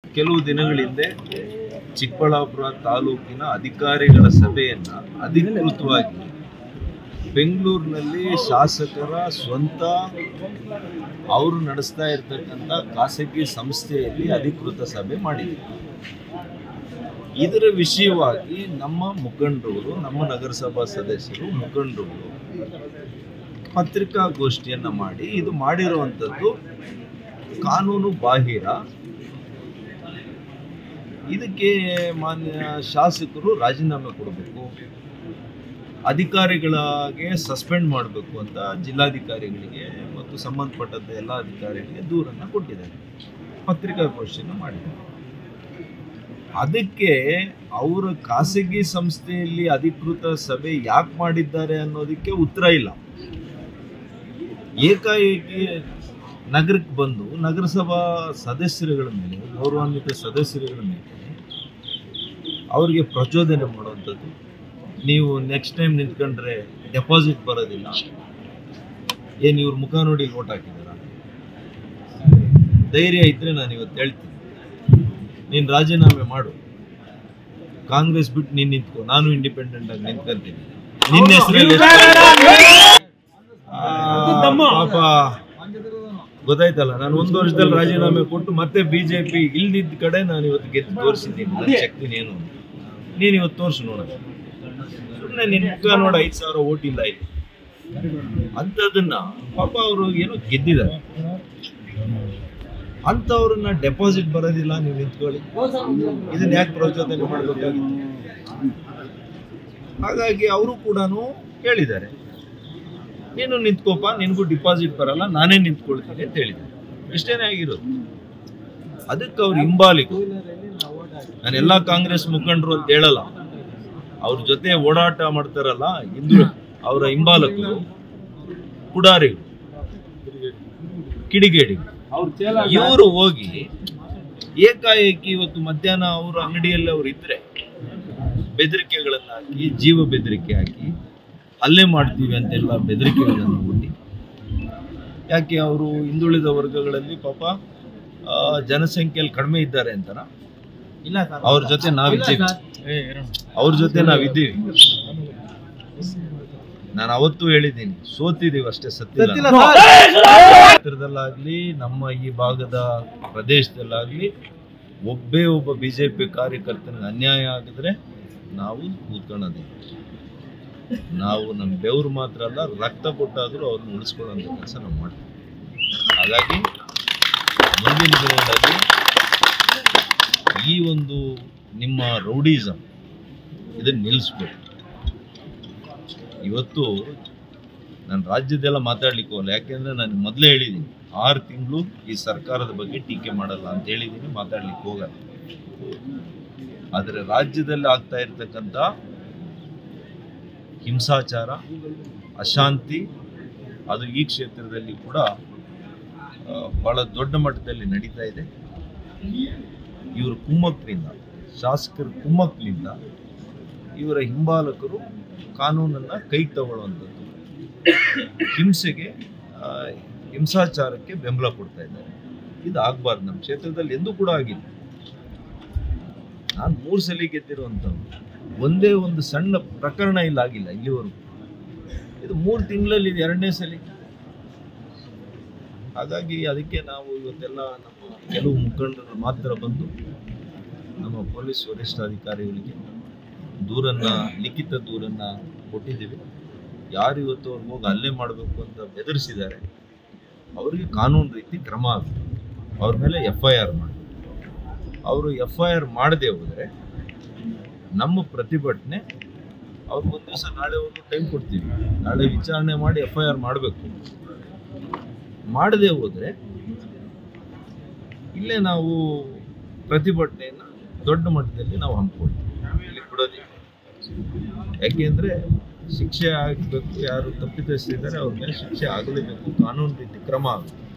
ಕೆಲವು ದಿನಗಳ ಹಿಂದೆ ಚಿಕ್ಕಬಳ್ಳಾಪುರ ತಾಲೂಕಿನ ಅಧಿಕಾರಿಗಳ ಸಭೆಯನ್ನ ಅಧಿಕೃತವಾಗಿ ಬೆಂಗಳೂರಿನಲ್ಲಿ ಶಾಸಕರ ಸ್ವಂತ ಅವರು ನಡೆಸ್ತಾ ಇರ್ತಕ್ಕಂಥ ಖಾಸಗಿ ಸಂಸ್ಥೆಯಲ್ಲಿ ಅಧಿಕೃತ ಸಭೆ ಮಾಡಿದ್ರು ಇದರ ವಿಷಯವಾಗಿ ನಮ್ಮ ಮುಖಂಡರುಗಳು ನಮ್ಮ ನಗರಸಭಾ ಸದಸ್ಯರು ಮುಖಂಡರುಗಳು ಪತ್ರಿಕಾಗೋಷ್ಠಿಯನ್ನ ಮಾಡಿ ಇದು ಮಾಡಿರುವಂಥದ್ದು ಕಾನೂನು ಬಾಹಿರ ಇದಕ್ಕೆ ಮಾನ್ಯ ಶಾಸಕರು ರಾಜೀನಾಮೆ ಕೊಡಬೇಕು ಅಧಿಕಾರಿಗಳಿಗೆ ಸಸ್ಪೆಂಡ್ ಮಾಡಬೇಕು ಅಂತ ಜಿಲ್ಲಾಧಿಕಾರಿಗಳಿಗೆ ಮತ್ತು ಸಂಬಂಧಪಟ್ಟಂತ ಎಲ್ಲ ಅಧಿಕಾರಿಗಳಿಗೆ ದೂರನ್ನು ಕೊಟ್ಟಿದ್ದಾರೆ ಪತ್ರಿಕಾಗೋಷ್ಠಿಯನ್ನು ಮಾಡಿದ್ದಾರೆ ಅದಕ್ಕೆ ಅವರ ಖಾಸಗಿ ಸಂಸ್ಥೆಯಲ್ಲಿ ಅಧಿಕೃತ ಸಭೆ ಯಾಕೆ ಮಾಡಿದ್ದಾರೆ ಅನ್ನೋದಕ್ಕೆ ಉತ್ತರ ಇಲ್ಲ ಏಕಾಏಕಿ ನಗರಕ್ಕೆ ಬಂದು ನಗರಸಭಾ ಸದಸ್ಯರುಗಳ ಮೇಲೆ ಗೌರವಾನ್ವಿತ ಸದಸ್ಯರುಗಳ ಮೇಲೆ ಅವರಿಗೆ ಪ್ರಚೋದನೆ ಮಾಡುವಂಥದ್ದು ನೀವು ನೆಕ್ಸ್ಟ್ ಟೈಮ್ ನಿಂತ್ಕೊಂಡ್ರೆ ಡೆಪಾಸಿಟ್ ಬರೋದಿಲ್ಲ ಏನು ಇವ್ರ ಮುಖ ನೋಡಿ ಓಟ್ ಹಾಕಿದಾರ ಧೈರ್ಯ ಇದ್ರೆ ನಾನು ಇವತ್ತು ಹೇಳ್ತೀನಿ ನೀನು ರಾಜೀನಾಮೆ ಮಾಡು ಕಾಂಗ್ರೆಸ್ ಬಿಟ್ಟು ನೀನು ನಿಂತ್ಕೊ ನಾನು ಇಂಡಿಪೆಂಡೆಂಟ್ ಆಗಿ ನಿಂತ್ಕೊಂತೀನಿ ನಿನ್ನ ಹೆಸರಲ್ಲಿ ಪಾಪ ಗೊತ್ತಾಯ್ತಲ್ಲ ನಾನು ಒಂದು ವರ್ಷದಲ್ಲಿ ರಾಜೀನಾಮೆ ಕೊಟ್ಟು ಮತ್ತೆ ಬಿಜೆಪಿ ಇಲ್ದಿದ್ದ ಕಡೆ ನಾನು ಇವತ್ತು ಗೆದ್ದು ತೋರಿಸಿದ್ದೀನಿ ನನ್ನ ಶಕ್ತಿ ಏನು ಅಂತ. ನೀನು ಇವತ್ತು ತೋರಿಸು ನೋಡ ಸುಮ್ಮನೆ ನಿನ್ನ ಮುಖ ನೋಡ ಐದು ಸಾವಿರ ಓಟ್ ಇಲ್ಲ ಇಲ್ಲಿ ಅಂಥದನ್ನ ಪಾಪ ಅವರು ಏನೋ ಗೆದ್ದಿದ್ದಾರೆ ಅಂಥವ್ರನ್ನ ಡೆಪಾಸಿಟ್ ಬರೋದಿಲ್ಲ ನೀವು ನಿಂತ್ಕೊಳ್ಳಿ ಇದನ್ನ ಯಾಕೆ ಪ್ರಚೋದನೆ ಮಾಡಬೇಕಾಗಿತ್ತು ಹಾಗಾಗಿ ಅವರು ಕೂಡ ಹೇಳಿದ್ದಾರೆ ನೀನು ನಿಂತ್ಕೋಪ ನಿನಗೂ ಡಿಪಾಸಿಟ್ ಬರಲ್ಲ ನಾನೇ ನಿಂತ್ಕೊಳ್ತೀನಿ ಅಂತ ಹೇಳಿದ್ದಾರೆ ಇಷ್ಟೇನೇ ಆಗಿರೋದು ಅದಕ್ಕೆ ಅವ್ರು ಹಿಂಬಾಲಿಕು ನಾನು ಎಲ್ಲ ಕಾಂಗ್ರೆಸ್ ಮುಖಂಡರು ಅಂತ ಹೇಳಲ್ಲ ಅವ್ರ ಜೊತೆ ಓಡಾಟ ಮಾಡ್ತಾರಲ್ಲ ಹಿಂದೂ ಅವರ ಹಿಂಬಾಲಕರು ಪುಡಾರಿಗಳು ಕಿಡಿಗೇಡಿಗಳು ಇವರು ಹೋಗಿ ಏಕಾಏಕಿ ಇವತ್ತು ಮಧ್ಯಾಹ್ನ ಅವ್ರ ಅಂಗಡಿಯಲ್ಲಿ ಅವ್ರು ಇದ್ರೆ ಬೆದರಿಕೆಗಳನ್ನ ಹಾಕಿ ಜೀವ ಬೆದರಿಕೆ ಹಾಕಿ ಹಲ್ಲೆ ಮಾಡ್ತೀವಿ ಅಂತೆಲ್ಲ ಬೆದರಿಕೆಗಳನ್ನು ಒಡ್ಡಿ ಯಾಕೆ ಅವರು ಹಿಂದುಳಿದ ವರ್ಗಗಳಲ್ಲಿ ಪಾಪ ಆ, ಜನಸಂಖ್ಯೆಯಲ್ಲಿ ಕಡಿಮೆ ಇದ್ದಾರೆ ಅಂತನ ಇಲ್ಲ ಸರ್ ಅವ್ರ ಜೊತೆ ನಾವಿದ್ದೀವಿ ಅವ್ರ ಜೊತೆ ನಾವಿದ್ದೀವಿ ನಾನು ಅವತ್ತು ಹೇಳಿದ್ದೀನಿ ಸೋತಿದ್ದೀವಿ ಅಷ್ಟೇ ಸತ್ತಿಲ್ಲ ಕ್ಷೇತ್ರದಲ್ಲಾಗ್ಲಿ ನಮ್ಮ ಈ ಭಾಗದ ಪ್ರದೇಶದಲ್ಲಾಗ್ಲಿ ಒಬ್ಬೇ ಒಬ್ಬ ಬಿಜೆಪಿ ಕಾರ್ಯಕರ್ತನಿಗೆ ಅನ್ಯಾಯ ಆಗಿದ್ರೆ ನಾವು ಕೂತ್ಕೊಳ್ಳೋದಿಲ್ಲ ನಾವು ನಮ್ಮ ಬೆವರು ಮಾತ್ರ ಅಲ್ಲ ರಕ್ತ ಕೊಟ್ಟಾದರೂ ಅವ್ರನ್ನ ಉಳಿಸ್ಕೊಳ್ಳೋಂಥ ಕೆಲಸ ನಾವು ಮಾಡ್ತೀವಿ ಹಾಗಾಗಿ ಮುಂದಿನ ದಿನಗಳಲ್ಲಿ ಈ ಒಂದು ನಿಮ್ಮ ರೌಡಿಸಮ್ ಇದನ್ನ ನಿಲ್ಲಿಸ್ಬೇಕು ಇವತ್ತು ನಾನು ರಾಜ್ಯದೆಲ್ಲ ಮಾತಾಡ್ಲಿಕ್ಕೆ ಹೋಗಲ್ಲ ಯಾಕೆಂದ್ರೆ ನಾನು ಮೊದಲೇ ಹೇಳಿದ್ದೀನಿ ಆರು ತಿಂಗಳು ಈ ಸರ್ಕಾರದ ಬಗ್ಗೆ ಟೀಕೆ ಮಾಡಲ್ಲ ಅಂತ ಹೇಳಿದ್ದೀನಿ ಮಾತಾಡ್ಲಿಕ್ಕೆ ಹೋಗಲ್ಲ ಆದರೆ ರಾಜ್ಯದಲ್ಲಿ ಆಗ್ತಾ ಇರ್ತಕ್ಕಂಥ ಹಿಂಸಾಚಾರ ಅಶಾಂತಿ ಅದು ಈ ಕ್ಷೇತ್ರದಲ್ಲಿ ಕೂಡ ಆ, ಬಹಳ ದೊಡ್ಡ ಮಟ್ಟದಲ್ಲಿ ನಡೀತಾ ಇದೆ ಇವರು ಕುಮ್ಮಕ್ಕಿನಿಂದ ಶಾಸಕರ ಕುಮ್ಮಕ್ಕಿನಿಂದ ಇವರ ಹಿಂಬಾಲಕರು ಕಾನೂನನ್ನು ಕೈಗೆ ತಗೊಳ್ಳುವಂಥದ್ದು ಹಿಂಸೆಗೆ ಆ, ಹಿಂಸಾಚಾರಕ್ಕೆ ಬೆಂಬಲ ಕೊಡ್ತಾ ಇದ್ದಾರೆ ಇದು ಆಗಬಾರ್ದು ನಮ್ಮ ಕ್ಷೇತ್ರದಲ್ಲಿ ಎಂದೂ ಕೂಡ ಆಗಿಲ್ಲ ನಾನು ಮೂರು ಸಲ ಗೆದ್ದಿರುವಂಥವ್ರು ಒಂದೇ ಒಂದು ಸಣ್ಣ ಪ್ರಕರಣ ಇಲ್ಲ ಆಗಿಲ್ಲ ಇಲ್ಲಿವರೆಗೂ ಇದು ಮೂರು ತಿಂಗಳಲ್ಲಿ ಇದು ಎರಡನೇ ಸಲ ಹಾಗಾಗಿ ಅದಕ್ಕೆ ನಾವು ಇವತ್ತೆಲ್ಲ ನಮ್ಮ ಕೆಲವು ಮುಖಂಡರು ಮಾತ್ರ ಬಂದು ನಮ್ಮ ಪೊಲೀಸ್ ವರಿಷ್ಠಾಧಿಕಾರಿಗಳಿಗೆ ದೂರನ್ನ ಲಿಖಿತ ದೂರನ್ನ ಕೊಟ್ಟಿದ್ದೀವಿ ಯಾರು ಇವತ್ತು ಅವ್ರಿಗೆ ಹೋಗಿ ಹಲ್ಲೆ ಮಾಡಬೇಕು ಅಂತ ಬೆದರಿಸಿದ್ದಾರೆ ಅವರಿಗೆ ಕಾನೂನು ರೀತಿ ಕ್ರಮ ಆಗಬೇಕು ಅವ್ರ ಮೇಲೆ ಎಫ್ ಐ ಆರ್ ಮಾಡಿ ಅವರು ಎಫ್ ಐ ಆರ್ ಮಾಡದೆ ಹೋದರೆ ನಮ್ಮ ಪ್ರತಿಭಟನೆ ಅವ್ರಿಗೆ ಒಂದು ದಿವಸ ನಾಳೆ ಒಂದು ಟೈಮ್ ಕೊಡ್ತೀವಿ ನಾಳೆ ವಿಚಾರಣೆ ಮಾಡಿ ಎಫ್ ಐ ಆರ್ ಮಾಡಬೇಕು ಮಾಡದೆ ಹೋದರೆ ಇಲ್ಲೇ ನಾವು ಪ್ರತಿಭಟನೆಯನ್ನು ದೊಡ್ಡ ಮಟ್ಟದಲ್ಲಿ ನಾವು ಹಮ್ಮಿಕೊಳ್ತೀವಿ ಇಲ್ಲಿ ಬಿಡೋದಿಲ್ಲ ಯಾಕೆಂದರೆ ಶಿಕ್ಷೆ ಆಗಬೇಕು ಯಾರು ತಪ್ಪಿತಸ್ಥರಿದ್ದಾರೆ ಅವ್ರ ಮೇಲೆ ಶಿಕ್ಷೆ ಆಗಲೇಬೇಕು ಕಾನೂನು ರೀತಿ ಕ್ರಮ ಆಗಬೇಕು